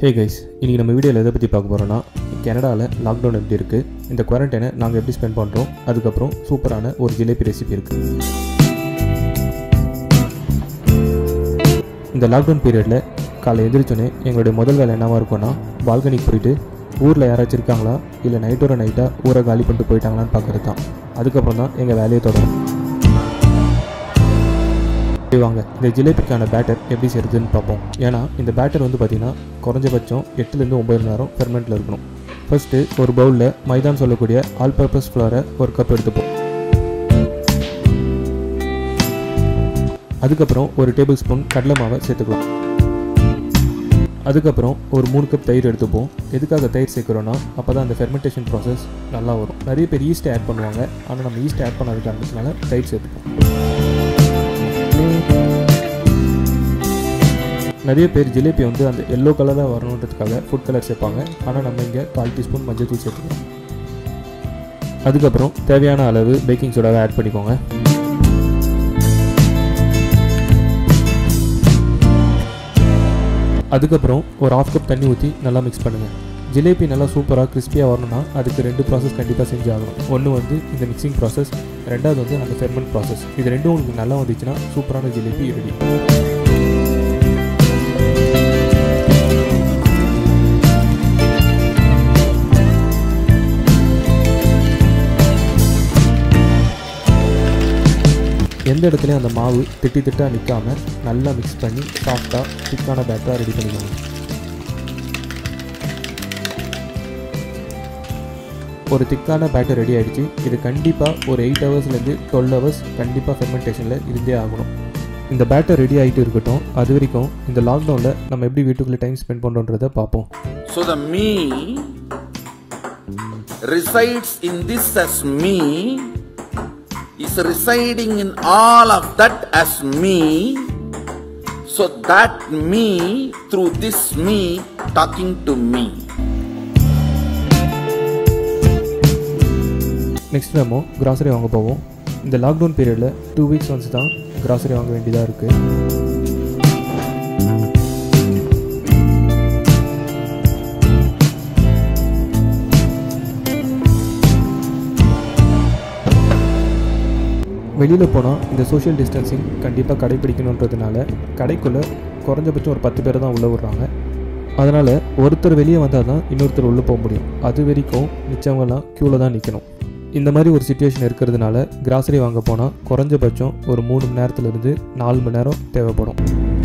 Hey guys இன்றைக்கி நம்ம வீடியோவில் எதை பற்றி பார்க்க போகிறோன்னா கனடாவில் லாக்டவுன் எப்படி இருக்குது இந்த குவாரண்டைனை நாங்கள் எப்படி ஸ்பெண்ட் பண்ணுறோம் அதுக்கப்புறம் சூப்பரான ஒரு ஜிலேபி ரெசிபி இருக்குது இந்த லாக்டவுன் பீரியடில் காலை எந்திரிச்சோன்னே எங்களுடைய முதல் வேலை என்னவா இருக்கும்னா பால்கனிக்கு போயிட்டு ஊரில் யாராச்சும் இருக்காங்களா இல்லை நைட்டோட நைட்டாக ஊரை காலி பண்ணிட்டு போயிட்டாங்களான்னு பார்க்குறது தான் அதுக்கப்புறம் தான் எங்கள் வேலையை தொடரும் சரி வாங்க இந்த ஜிலேபிக்கான பேட்டர் எப்படி செய்கிறதுன்னு பார்ப்போம் ஏன்னா இந்த பேட்டர் வந்து பார்த்திங்கன்னா குறைஞ்சபட்சம் எட்டுலேருந்து ஒம்பது மணி நேரம் ஃபெர்மெண்ட்டில் இருக்கணும் ஃபர்ஸ்ட்டு ஒரு பவுலில் மைதான் சொல்லக்கூடிய ஆல் பர்பஸ் ஃப்ளவரை ஒரு கப் எடுத்துப்போம் அதுக்கப்புறம் ஒரு டேபிள் ஸ்பூன் கடலை மாவை சேர்த்துக்கலாம் அதுக்கப்புறம் ஒரு மூணு கப் தயிர் எடுத்துப்போம் எதுக்காக தயிர் சேர்க்குறோன்னா அப்போ தான் அந்த ஃபெர்மெண்டேஷன் ப்ராசஸ் நல்லா வரும் நிறைய பேர் ஈஸ்ட் ஆட் பண்ணுவாங்க ஆனால் நம்ம ஈஸ்ட் ஆட் பண்ணாத காரணத்தினால தயிர் சேர்த்துப்போம் நிறைய பேர் ஜிலேபி வந்து அந்த எல்லோ கலராக வரணுன்றதுக்காக ஃபுட் கலர் சேர்ப்பாங்க ஆனால் நம்ம இங்கே கால் டீஸ்பூன் மஞ்சள் தூள் சேர்த்துக்கலாம் அதுக்கப்புறம் தேவையான அளவு பேக்கிங் சோடாவை ஆட் பண்ணிக்கோங்க அதுக்கப்புறம் ஒரு ஆஃப் கப் தண்ணி ஊற்றி நல்லா மிக்ஸ் பண்ணுங்கள் ஜிலேபி நல்லா சூப்பராக கிறிஸ்பியாக வரணும்னா அதுக்கு ரெண்டு ப்ராசஸ் கண்டிப்பாக செஞ்சு ஆகணும் ஒன்று வந்து இந்த மிக்சிங் ப்ராசஸ் ரெண்டாவது வந்து அந்த ஃபெர்மெண்ட் ப்ராசஸ் இது ரெண்டும் உங்களுக்கு நல்லா வந்துச்சுன்னா சூப்பரான ஜிலேபி ரெடி எந்த இடத்துலையும் அந்த மாவு திட்டி திட்டாக நிற்காம நல்லா மிக்ஸ் பண்ணி சாஃப்டாக திக்கான பேட்டராக ரெடி பண்ணிக்கோங்க ஒரு திக்கான பேட்டர் ரெடி ஆகிடுச்சு இது கண்டிப்பாக ஒரு எயிட் ஹவர்ஸ்லேருந்து டுவெல் ஹவர்ஸ் கண்டிப்பாக ஃபெர்மெண்டேஷனில் இருந்தே ஆகணும் இந்த பேட்டர் ரெடி ஆகிட்டு இருக்கட்டும் அது வரைக்கும் இந்த லாக்டவுனில் நம்ம எப்படி வீட்டுக்குள்ளே டைம் ஸ்பெண்ட் பண்ணுறோன்றதை பார்ப்போம் So the me resides in this as me, is residing in all of that as me. So that me, through this me, talking to me. Next நம்ம கிராசரி வாங்க போவோம் இந்த லாக்டவுன் பீரியடில் டூ வீக்ஸ் ஒன்ஸ் தான் grocery வாங்க வேண்டியதாக இருக்குது வெளியில் போனால் இந்த சோஷியல் டிஸ்டன்சிங் கண்டிப்பாக கடைப்பிடிக்கணுன்றதுனால கடைக்குள்ளே குறைஞ்சபட்சம் ஒரு பத்து பேர் தான் உள்ளே விடுறாங்க அதனால் ஒருத்தர் வெளியே வந்தால் தான் இன்னொருத்தர் உள்ளே போக முடியும் அது வரைக்கும் மிச்சவங்கெல்லாம் க்யூவில் தான் நிற்கணும் இந்த மாதிரி ஒரு சுச்சுவேஷன் இருக்கிறதுனால கிராசரி வாங்க போனால் குறைஞ்சபட்சம் ஒரு மூணு மணி நேரத்துலேருந்து நாலு மணி நேரம் தேவைப்படும்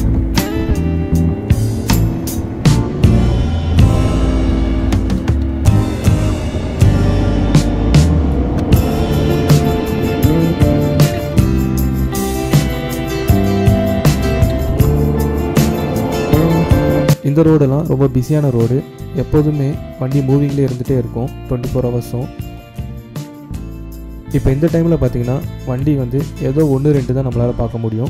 இந்த ரோடெல்லாம் ரொம்ப பிஸியான ரோடு எப்போதுமே வண்டி மூவிங்லேயே இருந்துகிட்டே இருக்கும் டுவெண்ட்டி ஃபோர் ஹவர்ஸும் இப்போ இந்த டைமில் பார்த்தீங்கன்னா வண்டி வந்து ஏதோ ஒன்று ரெண்டு தான் நம்மளால் பார்க்க முடியும்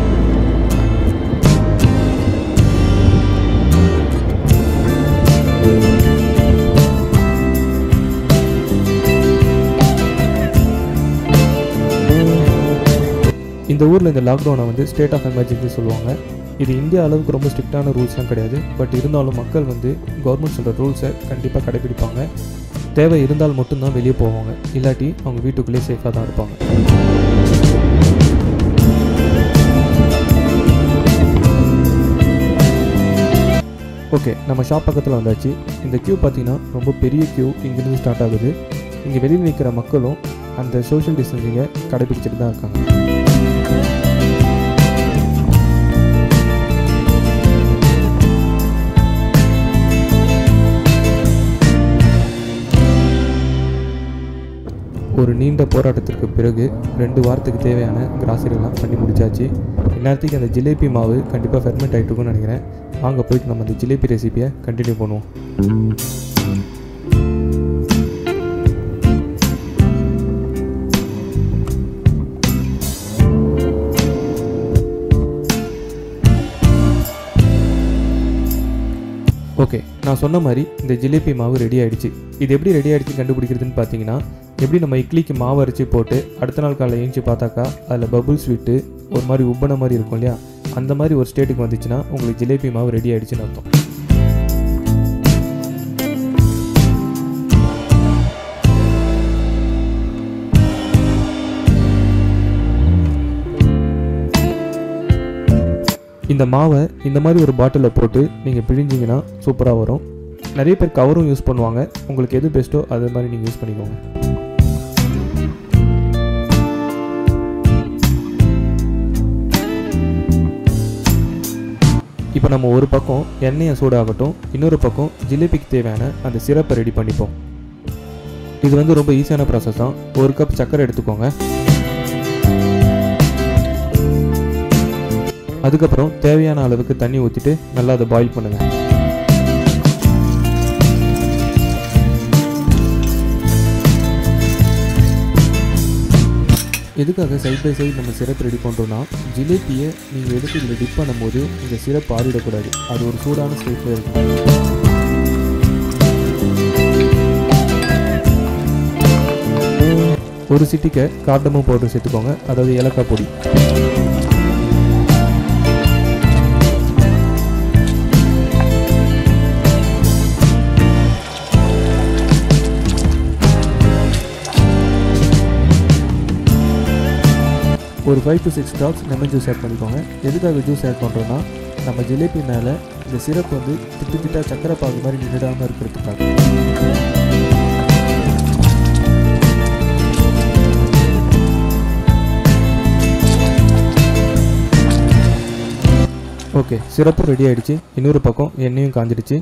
இந்த ஊரில் இந்த லாக்டவுனை வந்து ஸ்டேட் ஆஃப் எமர்ஜென்சி சொல்லுவாங்க இது இந்தியா அளவுக்கு ரொம்ப ஸ்ட்ரிக்டான ரூல்ஸ்லாம் கிடையாது பட் இருந்தாலும் மக்கள் வந்து கவர்மெண்ட் சொல்கிற ரூல்ஸை கண்டிப்பாக கடைபிடிப்பாங்க தேவை இருந்தால் மட்டும்தான் வெளியே போவாங்க இல்லாட்டி அவங்க வீட்டுக்குள்ளேயே சேஃபாக தான் இருப்பாங்க ஓகே நம்ம ஷாப் பக்கத்தில் வந்தாச்சு இந்த க்யூ பார்த்தீங்கன்னா ரொம்ப பெரிய க்யூ இங்கேருந்து ஸ்டார்ட் ஆகுது இங்கே வெளியில் நிற்கிற மக்களும் அந்த சோஷியல் டிஸ்டன்சிங்கை கடைபிடிச்சிட்டு தான் இருக்காங்க ஒரு நீண்ட போராட்டத்திற்கு பிறகு ரெண்டு வாரத்துக்கு தேவையான கிராசரிலாம் பண்ணி முடிச்சாச்சு இந்நேரத்துக்கு அந்த ஜிலேபி மாவு கண்டிப்பாக ஃபெர்மெண்ட் ஆகிட்டு இருக்கும்னு நினைக்கிறேன் வாங்க போயிட்டு நம்ம அந்த ஜிலேபி ரெசிபியை கண்டினியூ பண்ணுவோம் ஓகே நான் சொன்ன மாதிரி இந்த ஜிலேபி மாவு ரெடி ஆயிடுச்சு இது எப்படி ரெடி ஆயிடுச்சு கண்டுபிடிக்கிறதுன்னு பார்த்தீங்கன்னா எப்படி நம்ம இட்லிக்கு மாவு அரைச்சி போட்டு அடுத்த நாள் காலையில் ஏஞ்சி பார்த்தாக்கா அதில் பபுள்ஸ் விட்டு ஒரு மாதிரி உப்பன மாதிரி இருக்கும் இல்லையா அந்த மாதிரி ஒரு ஸ்டேட்டுக்கு வந்துச்சுன்னா உங்களுக்கு ஜிலேபி மாவு ரெடி ஆயிடுச்சுன்னு அர்த்தம் இந்த மாவை இந்த மாதிரி ஒரு பாட்டிலில் போட்டு நீங்கள் பிழிஞ்சிங்கன்னா சூப்பராக வரும் நிறைய பேர் கவரும் யூஸ் பண்ணுவாங்க உங்களுக்கு எது பெஸ்ட்டோ அது மாதிரி நீங்கள் யூஸ் பண்ணிக்கோங்க இப்போ நம்ம ஒரு பக்கம் எண்ணெயை சூடாகட்டும் இன்னொரு பக்கம் ஜிலேபிக்கு தேவையான அந்த சிரப்பை ரெடி பண்ணிப்போம் இது வந்து ரொம்ப ஈஸியான ப்ராசஸ் தான் ஒரு கப் சர்க்கரை எடுத்துக்கோங்க அதுக்கப்புறம் தேவையான அளவுக்கு தண்ணி ஊற்றிட்டு நல்லா அதை பாயில் பண்ணுங்கள் எதுக்காக சைட் பை சைடு நம்ம சிரப் ரெடி பண்ணுறோன்னா ஜிலேபியை நீங்கள் எடுத்து இதில் டிப் பண்ணும்போது இந்த சிரப் ஆறிடக்கூடாது அது ஒரு சூடான ஸ்டேட்டில் இருக்கும் ஒரு சிட்டிக்கு கார்டமும் பவுடர் சேர்த்துக்கோங்க அதாவது ஏலக்காய் பொடி ஒரு five to six drops lemon juice add பண்ணிக்கோங்க எதுக்காக ஜூஸ் ஆட் பண்ணுறோன்னா நம்ம ஜிலேபி மேலே இந்த சிரப் வந்து திட்டு திட்டாக சக்கரை பாகு மாதிரி நின்றுடாமல் இருக்கிறதுக்காக ஓகே சிரப்பும் ரெடி ஆயிடுச்சு இன்னொரு பக்கம் எண்ணெயும் காஞ்சிடுச்சு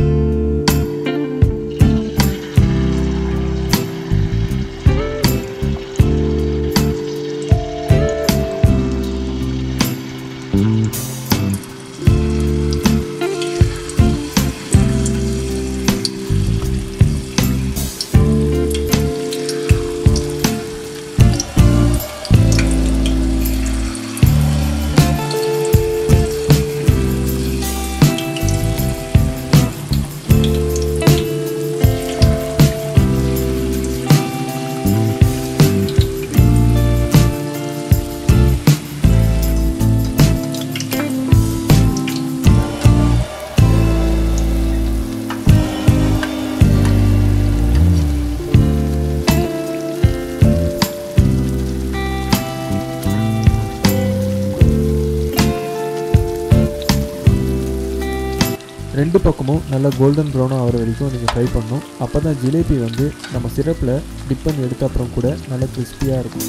ரெண்டு பக்கமும் நல்லா கோல்டன் ப்ரௌனாக ஆகிற வரைக்கும் நீங்கள் ஃப்ரை பண்ணணும் அப்போ தான் ஜிலேபி வந்து நம்ம சிரப்பில் டிப் பண்ணி எடுத்த அப்புறம் கூட நல்லா கிறிஸ்பியாக இருக்கும்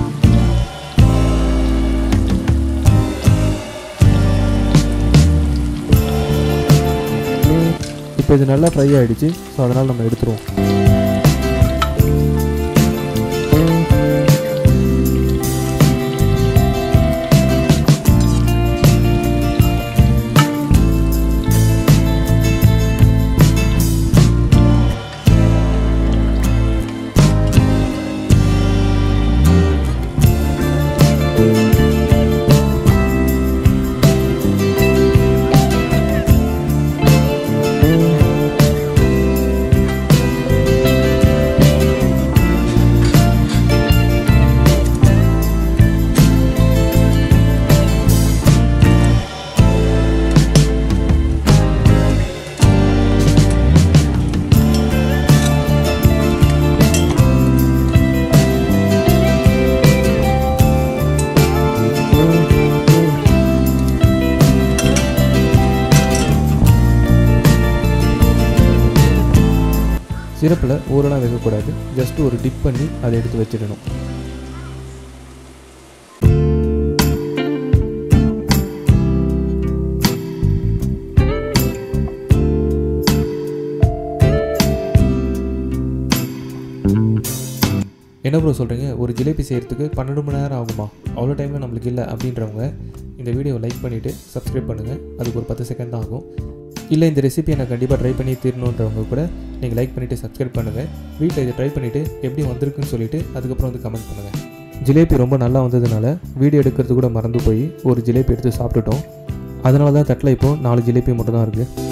இப்போ இது நல்லா ஃப்ரை ஆகிடுச்சு ஸோ அதனால் நம்ம எடுத்துருவோம் சிரப்பில் ஊரெல்லாம் வைக்கக்கூடாது ஜஸ்ட் ஒரு டிப் பண்ணி அதை எடுத்து வச்சிடணும் என்ன ப்ரோ சொல்கிறீங்க ஒரு ஜிலேபி செய்கிறதுக்கு பன்னெண்டு மணி நேரம் ஆகுமா அவ்வளோ டைமில் நம்மளுக்கு இல்லை அப்படின்றவங்க இந்த வீடியோவை லைக் பண்ணிவிட்டு சப்ஸ்கிரைப் பண்ணுங்கள் அதுக்கு ஒரு பத்து செகண்ட் தான் ஆகும் இல்லை இந்த ரெசிபியை நான் கண்டிப்பாக ட்ரை பண்ணி தீரணுன்றவங்க கூட நீங்கள் லைக் பண்ணிவிட்டு சப்ஸ்கிரைப் பண்ணுங்கள் வீட்டில் இதை ட்ரை பண்ணிவிட்டு எப்படி வந்திருக்குன்னு சொல்லிவிட்டு அதுக்கப்புறம் வந்து கமெண்ட் பண்ணுங்கள் ஜிலேபி ரொம்ப நல்லா வந்ததுனால வீடியோ எடுக்கிறது கூட மறந்து போய் ஒரு ஜிலேபி எடுத்து சாப்பிட்டுட்டோம் அதனால தான் தட்டில் இப்போது நாலு ஜிலேபி மட்டும் தான் இருக்குது